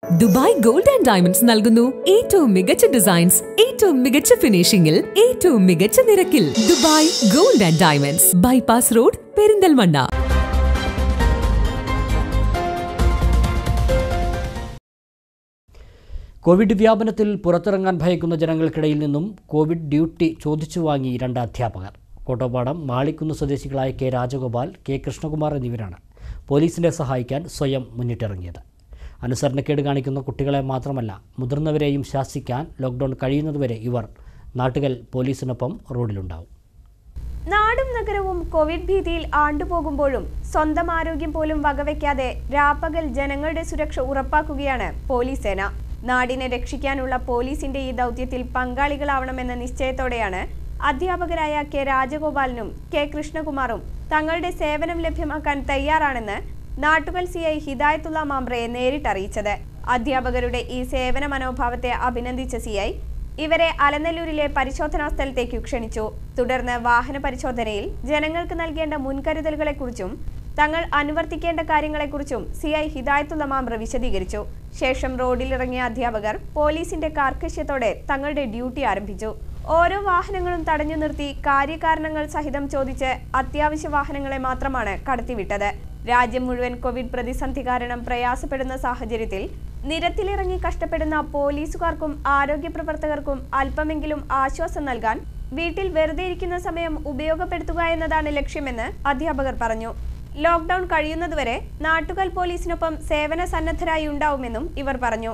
Dubai gold and diamonds നൽകുന്നു ഏറ്റവും മികച്ച ഡിസൈൻസ് ഏറ്റവും മികച്ച ഫിനിഷിംഗിൽ ഏറ്റവും മികച്ച നിരക്കിൽ Dubai gold and diamonds bypass road Perinthalmanna covid വ്യാപനത്തിൽ പുറത്തിറങ്ങാൻ ഭയക്കുന്ന ജനങ്ങൾക്കിടയിൽ നിന്നും കോവിഡ് ഡ്യൂട്ടി ചോദിച്ചു വാങ്ങി രണ്ട് അധ്യാപകർ കോട്ടപ്പാടം മാളിക്കുന്ന് സ്വദേശികളായ കെ രാജഗോപാൽ കെ കൃഷ്ണകുമാർ എന്നിവരാണ് പോലീസിനെ സഹായിക്കാൻ സ്വയം മുന്നിട്ടിറങ്ങിയത് അനുസരണക്കേട് കാണിക്കുന്ന കുട്ടികളെ മാത്രമല്ല മുതിർന്നവരെയും ശാസിക്കാൻ ലോക്ക്ഡൗൺ കഴിയുന്നതുവരെ ഇവർ നാട്ടുകൽ പോലീസിനൊപ്പം റോഡിലുണ്ടാവും നാടും നഗരവും കോവിഡ് ഭീതിയിൽ ആണ്ടുപോകുമ്പോഴും സ്വന്തം ആരോഗ്യം പോലും വകവയ്ക്കാതെ രാപ്പകൽ ജനങ്ങളുടെ സുരക്ഷ ഉറപ്പാക്കുകയാണ് പോലീസ് സേന നാടിനെ രക്ഷിക്കാനുള്ള പോലീസിന്റെ ഈ ദൗത്യത്തിൽ പങ്കാളികളാവണമെന്ന നിശ്ചയത്തോടെയാണ് അധ്യാപകരായ കെ രാജഗോപാലനും കെ കൃഷ്ണകുമാറും തങ്ങളുടെ സേവനം ലഭ്യമാക്കാൻ തയ്യാറാണെന്ന് നാട്ടുകൽ സി ഐ ഹിദായത്തുള്ള മാമ്പ്രയെ നേരിട്ടറിയിച്ചത് അധ്യാപകരുടെ ഈ സേവന മനോഭാവത്തെ അഭിനന്ദിച്ച സി ഐ ഇവരെ അലനല്ലൂരിലെ പരിശോധനാ സ്ഥലത്തേക്ക് ക്ഷണിച്ചു തുടർന്ന് വാഹന പരിശോധനയിൽ ജനങ്ങൾക്ക് നൽകേണ്ട മുൻകരുതലുകളെക്കുറിച്ചും തങ്ങൾ അനുവർത്തിക്കേണ്ട കാര്യങ്ങളെക്കുറിച്ചും സി ഐ ഹിദായത്തുള്ള മാമ്ര വിശദീകരിച്ചു ശേഷം റോഡിലിറങ്ങിയ അധ്യാപകർ പോലീസിന്റെ കാർക്കശ്യത്തോടെ തങ്ങളുടെ ഡ്യൂട്ടി ആരംഭിച്ചു ഓരോ വാഹനങ്ങളും തടഞ്ഞു നിർത്തി കാര്യകാരണങ്ങൾ സഹിതം ചോദിച്ച് അത്യാവശ്യ വാഹനങ്ങളെ മാത്രമാണ് കടത്തിവിട്ടത് രാജ്യം മുഴുവൻ കോവിഡ് പ്രതിസന്ധി കാരണം പ്രയാസപ്പെടുന്ന സാഹചര്യത്തിൽ നിരത്തിലിറങ്ങി കഷ്ടപ്പെടുന്ന പോലീസുകാർക്കും ആരോഗ്യ പ്രവർത്തകർക്കും അല്പമെങ്കിലും ആശ്വാസം നൽകാൻ വീട്ടിൽ വെറുതെ ഇരിക്കുന്ന സമയം ഉപയോഗപ്പെടുത്തുക എന്നതാണ് ലക്ഷ്യമെന്ന് അധ്യാപകർ പറഞ്ഞു ലോക്ക്ഡൌൺ കഴിയുന്നതുവരെ നാട്ടുകൽ പോലീസിനൊപ്പം സേവന സന്നദ്ധരായി ഉണ്ടാവുമെന്നും ഇവർ പറഞ്ഞു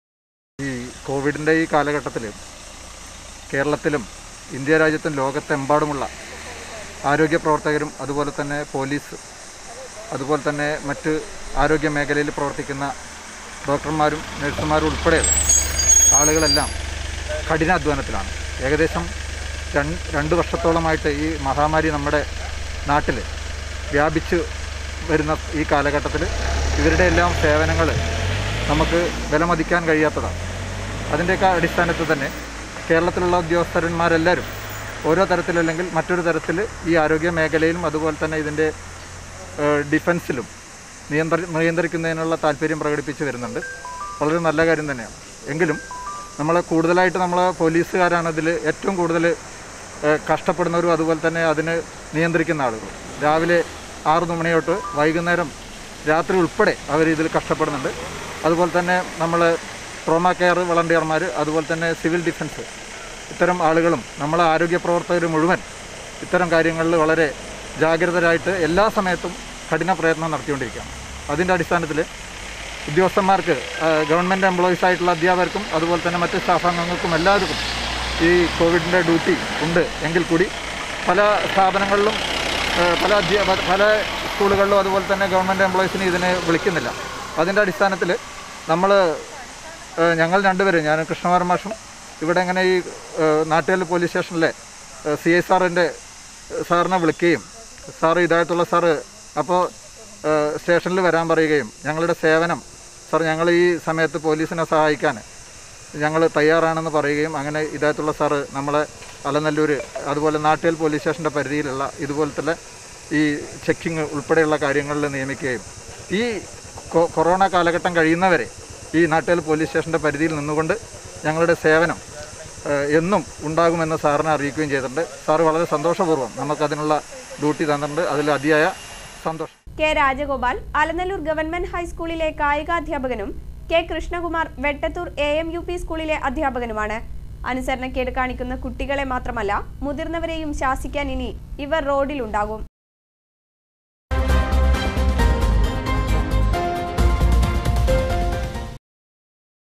ഈ കോവിഡിൻ്റെ ഈ കാലഘട്ടത്തിൽ കേരളത്തിലും ഇന്ത്യ രാജ്യത്തും ലോകത്തെമ്പാടുമുള്ള ആരോഗ്യ പ്രവർത്തകരും അതുപോലെ തന്നെ പോലീസ് അതുപോലെ തന്നെ മറ്റ് ആരോഗ്യ മേഖലയിൽ പ്രവർത്തിക്കുന്ന ഡോക്ടർമാരും നഴ്സുമാരും ഉൾപ്പെടെയുള്ള ആളുകളെല്ലാം കഠിനാധ്വാനത്തിലാണ് ഏകദേശം രണ്ട് രണ്ട് വർഷത്തോളമായിട്ട് ഈ മഹാമാരി നമ്മുടെ നാട്ടിൽ വ്യാപിച്ച് വരുന്ന ഈ കാലഘട്ടത്തിൽ ഇവരുടെ എല്ലാം സേവനങ്ങൾ നമുക്ക് വിലമതിക്കാൻ കഴിയാത്തതാണ് അതിൻ്റെയൊക്കെ അടിസ്ഥാനത്തിൽ തന്നെ കേരളത്തിലുള്ള ഉദ്യോഗസ്ഥരന്മാരെല്ലാവരും ഓരോ തരത്തിലല്ലെങ്കിൽ മറ്റൊരു തരത്തിൽ ഈ ആരോഗ്യ മേഖലയിലും അതുപോലെ തന്നെ ഇതിൻ്റെ ഏഹ്, ഡിഫൻസിലും നിയന്ത്ര നിയന്ത്രിക്കുന്നതിനുള്ള താല്പര്യം പ്രകടിപ്പിച്ച് വരുന്നുണ്ട് വളരെ നല്ല കാര്യം തന്നെയാണ് എങ്കിലും നമ്മൾ കൂടുതലായിട്ട് നമ്മൾ പോലീസുകാരാണ് ഇതിൽ ഏറ്റവും കൂടുതൽ ഏഹ്, കഷ്ടപ്പെടുന്നവരും അതുപോലെ തന്നെ അതിന് നിയന്ത്രിക്കുന്ന ആളുകളും രാവിലെ ആറ് മണി തൊട്ട് വൈകുന്നേരം രാത്രി ഉൾപ്പെടെ അവർ ഇതിൽ കഷ്ടപ്പെടുന്നുണ്ട് അതുപോലെ തന്നെ നമ്മൾ ട്രോമ കെയർ വളണ്ടിയർമാർ അതുപോലെ തന്നെ സിവിൽ ഡിഫൻസ് ഇത്തരം ആളുകളും നമ്മളെ ആരോഗ്യ പ്രവർത്തകർ മുഴുവൻ ഇത്തരം കാര്യങ്ങളിൽ വളരെ ജാഗ്രതരായിട്ട് എല്ലാ സമയത്തും കഠിന പ്രയത്നം നടത്തിക്കൊണ്ടിരിക്കുകയാണ് അതിൻ്റെ അടിസ്ഥാനത്തിൽ ഉദ്യോഗസ്ഥന്മാർക്ക് ഗവൺമെൻറ് എംപ്ലോയീസ് ആയിട്ടുള്ള അധ്യാപകർക്കും അതുപോലെ തന്നെ മറ്റ് സ്റ്റാഫംഗങ്ങൾക്കും എല്ലാവർക്കും ഈ കോവിഡിൻ്റെ ഡ്യൂട്ടി ഉണ്ട് എങ്കിൽ കൂടി പല സ്ഥാപനങ്ങളിലും ആ, പല അധ്യാപക പല സ്കൂളുകളിലും അതുപോലെ തന്നെ ഗവൺമെൻറ് എംപ്ലോയീസിന് ഇതിനെ വിളിക്കുന്നില്ല അതിൻ്റെ അടിസ്ഥാനത്തിൽ നമ്മൾ ഞങ്ങൾ രണ്ടുപേരും ഞാൻ കൃഷ്ണകുമാർ മാഷും ഇവിടെ ഇങ്ങനെ ഈ നാട്ടുകൽ പോലീസ് സ്റ്റേഷനിലെ സി ഐ സാറിൻ്റെ സാറിനെ വിളിക്കുകയും സാറ് ഇതായിട്ടുള്ള സാറ് അപ്പോൾ സ്റ്റേഷനിൽ വരാൻ പറയുകയും ഞങ്ങളുടെ സേവനം സാർ ഞങ്ങൾ ഈ സമയത്ത് പോലീസിനെ സഹായിക്കാൻ ഞങ്ങൾ തയ്യാറാണെന്ന് പറയുകയും അങ്ങനെ ഇതായിട്ടുള്ള സാറ് നമ്മളെ അലനല്ലൂർ അതുപോലെ നാട്ടുകൽ പോലീസ് സ്റ്റേഷൻ്റെ പരിധിയിലുള്ള ഇതുപോലത്തെ ഈ ചെക്കിങ് ഉൾപ്പെടെയുള്ള കാര്യങ്ങളിൽ നിയമിക്കുകയും ഈ കൊ- കൊറോണ കാലഘട്ടം കഴിയുന്നവരെ ഈ നാട്ടുകൽ പോലീസ് സ്റ്റേഷൻ്റെ പരിധിയിൽ നിന്നുകൊണ്ട് ഞങ്ങളുടെ സേവനം ഏഹ്, എന്നും ഉണ്ടാകുമെന്ന് സാറിനെ അറിയിക്കുകയും ചെയ്തിട്ടുണ്ട് സാറ് വളരെ സന്തോഷപൂർവ്വം നമുക്കതിനുള്ള ഡ്യൂട്ടി തന്നിട്ടുണ്ട് അതിൽ അതിയായ സന്തോഷം കെ രാജഗോപാൽ അലനല്ലൂർ ഗവൺമെന്റ് ഹൈസ്കൂളിലെ കായികാധ്യാപകനും K Krishnakumar Vettathur A M U P സ്കൂളിലെ അധ്യാപകനുമാണ് അനുസരണക്കേട് കാണിക്കുന്ന കുട്ടികളെ മാത്രമല്ല മുതിർന്നവരെയും ശാസിക്കാൻ ഇനി ഇവർ റോഡിലുണ്ടാകും